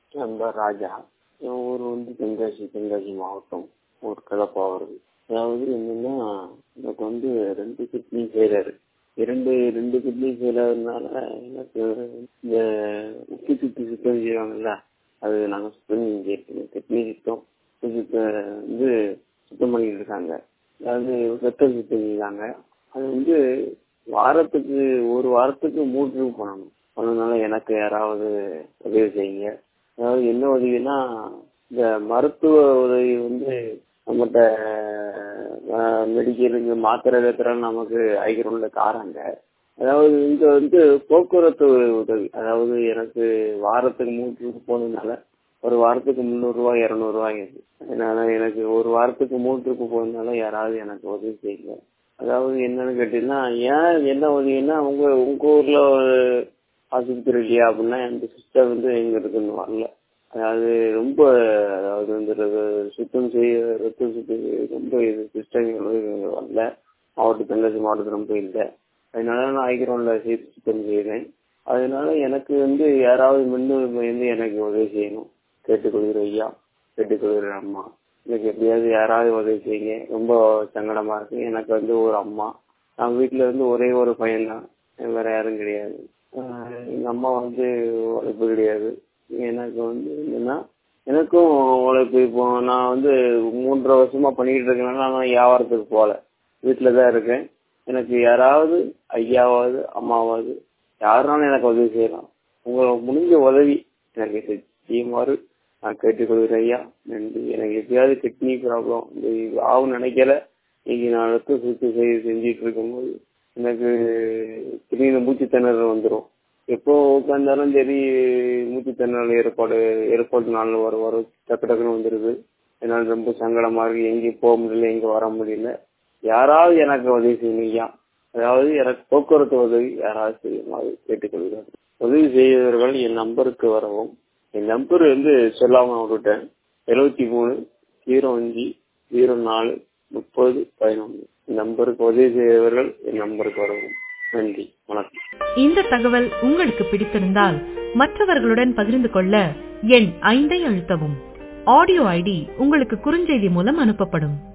நண்பர் ராஜா என் ஊர் வந்து தென்காசி தென்காசி மாவட்டம் ஒரு கிளப்பாவது அதாவது என்னன்னா எனக்கு வந்து ரெண்டு கிட்னி ஃபெயிலியர் இரண்டு ரெண்டு கிட்னி ஃபெயிலியர்னால எனக்கு இந்த உப்பு சுத்தி சுத்தம் செய்வாங்கல்ல அது நாங்கள் சுத்தம் செஞ்சிருக்கோம் கிட்னி சுத்தம் சுத்தம் வந்து சுத்தம் பண்ணிட்டு இருக்காங்க அதாவது ரத்தம் சுத்தம் செய்வாங்க அது வந்து வாரத்துக்கு ஒரு வாரத்துக்கு மூணு ட்ரிப் பண்ணணும் அதனால எனக்கு யாராவது உதவி செய்யுங்க அதாவது என்ன உதவினா இந்த மருத்துவ உதவி வந்து நம்மகிட்ட மெடிக்கலுக்கு மாத்திரை ஏற்றுறாங்க நமக்கு ஐக்கிரவுண்ட்ல தாராங்க அதாவது இங்க வந்து போக்குவரத்து உதவி அதாவது எனக்கு வாரத்துக்கு மூணு ட்ரிப் போனதுனால ஒரு வாரத்துக்கு முந்நூறுரூவா இரநூறுவா அதனால எனக்கு ஒரு வாரத்துக்கு மூணு ட்ரிப்பு போனதுனால யாராவது எனக்கு உதவி செய்யுங்க அதாவது என்னன்னு கேட்டீங்கன்னா ஏன் என்ன உதவின்னா உங்க உங்க ஊர்ல ஒரு ஆஸ்பத்திரி இல்லையா அப்படின்னா அந்த சிஸ்டர் வந்து எங்க இருக்குன்னு வரல அதாவது ரொம்ப அதாவது வந்து சுத்தம் செய்ய ரத்தம் சுத்தம் செய்ய ரொம்ப இது சிஸ்டம் வரல மாவட்ட தென்காசி மாவட்டத்தில் ரொம்ப இல்லை அதனால நான் ஐக்கிரவுண்ட்ல சேர்த்து சுத்தம் செய்கிறேன் அதனால எனக்கு வந்து யாராவது முன்னுரிமை வந்து எனக்கு உதவி செய்யணும் கேட்டுக்கொள்கிற ஐயா கேட்டுக்கொள்கிற அம்மா எனக்கு எப்படியாவது யாராவது உதவி செய்யுங்க ரொம்ப சங்கடமா இருக்கு எனக்கு வந்து ஒரு அம்மா நான் வீட்டுல வந்து ஒரே ஒரு பையன் தான் வேற யாரும் கிடையாது எங்க அம்மா வந்து உழைப்பு கிடையாது எனக்கு வந்து என்னன்னா எனக்கும் உழைப்பு இப்போ நான் வந்து மூன்றரை வருஷமா பண்ணிக்கிட்டு இருக்கேன் நான் வியாபாரத்துக்கு போகல வீட்டில தான் இருக்கேன் எனக்கு யாராவது ஐயாவாவது அம்மாவாவது யாருனாலும் எனக்கு உதவி செய்யலாம் உங்களுக்கு முடிஞ்ச உதவி எனக்கு செய்யுமாறு நான் கேட்டுக்கொள்கிறேன் ஐயா நன்றி எனக்கு எப்படியாவது கிட்னி ப்ராப்ளம் இந்த ஆகும் நினைக்கல இன்னைக்கு நான் ரத்த சுத்தி செய்து செஞ்சிட்டு இருக்கும்போது எனக்கு திடீர்னு மூச்சு திணறல் வந்துடும் எப்போ உட்காந்தாலும் சரி மூச்சு திணறல் ஏற்பாடு ஏற்பாடு நாள் வர வர டக்கு டக்குன்னு வந்துடுது என்னால் ரொம்ப சங்கடமா இருக்கு எங்கேயும் போக முடியல எங்க வர முடியல யாராவது எனக்கு உதவி செய்யணும் ஐயா அதாவது எனக்கு போக்குவரத்து உதவி யாராவது செய்யுமாறு கேட்டுக்கொள்கிறேன் உதவி செய்தவர்கள் என் நம்பருக்கு வரவும் என் நம்பர் வந்து சொல்லாம விட்டுட்டேன் எழுபத்தி மூணு ஜீரோ அஞ்சு ஜீரோ நாலு முப்பது பதினொன்று நம்பருக்கு உதவி செய்தவர்கள் என் நம்பருக்கு வரவும் நன்றி வணக்கம் இந்த தகவல் உங்களுக்கு பிடித்திருந்தால் மற்றவர்களுடன் பகிர்ந்து கொள்ள எண் ஐந்தை அழுத்தவும் ஆடியோ ஐடி உங்களுக்கு குறுஞ்செய்தி மூலம் அனுப்பப்படும்